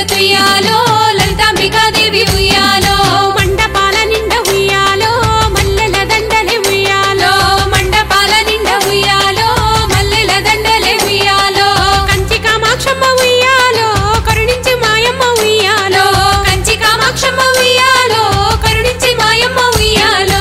ఉయ్యాలో లలితాంబికాదేవి ఉయ్యాలో మండపాల నిండా ఉయ్యాలో మల్లెల దండలే ఉయ్యాలో మండపాల నిండా ఉయ్యాలో మల్లెల దండలే ఉయ్యాలో కంచి కామాక్షమ్మ ఉయ్యాలో కరుణించి మాయమ్మ ఉయ్యాలో కంచి కామాక్షమ్మ ఉయ్యాలో కరుణించి మాయమ్మ ఉయ్యాలో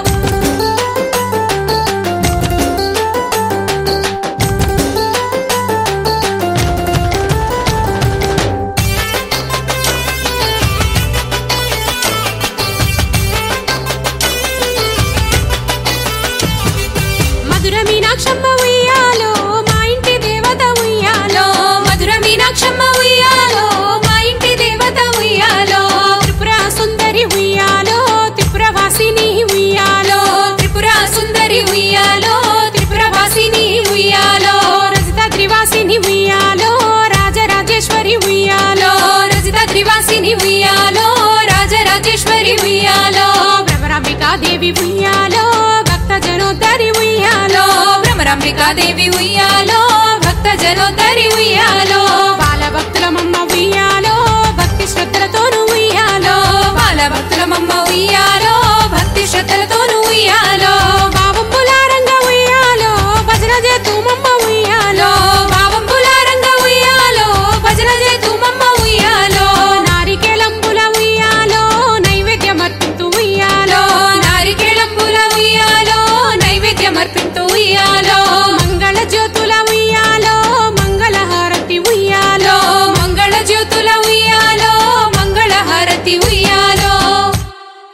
మధుర మీనాక్షమ్మ ఉయ్యాలో మా ఇంటి దేవత ఉయ్యాలో మధుర మీనాక్షమ్మ ఉయ్యాలో మా ఇంటి దేవత ఉయ్యాలో త్రిపుర సుందరి ఉయ్యాలో త్రిపుర వాసిని ఉయ్యాలో త్రిపుర సుందరి ఉయ్యాలో త్రిపుర వాసిని ఉయ్యాలో రజిత త్రివాసిని ఉయ్యాలో రాజరాజేశ్వరి ఉయ్యాలో రజిత త్రివాసిని ఉయ్యాలో రాజరాజేశ్వరి ఉయ్యాలో భ్రమరాంబికా దేవి ఉయ్యాలో భక్త జనోద్ధరి ఉయ్యాలో భ్రమరాంబికాదేవి ఉయ్యాలో భక్త జనోద్ధరి ఉయ్యాలో బాల భక్తులమమ్మ ఉయ్యాలో భక్తి శ్రద్ధలతోను ఉయ్యాలో బాల భక్తులమమ్మ ఉయ్యాలో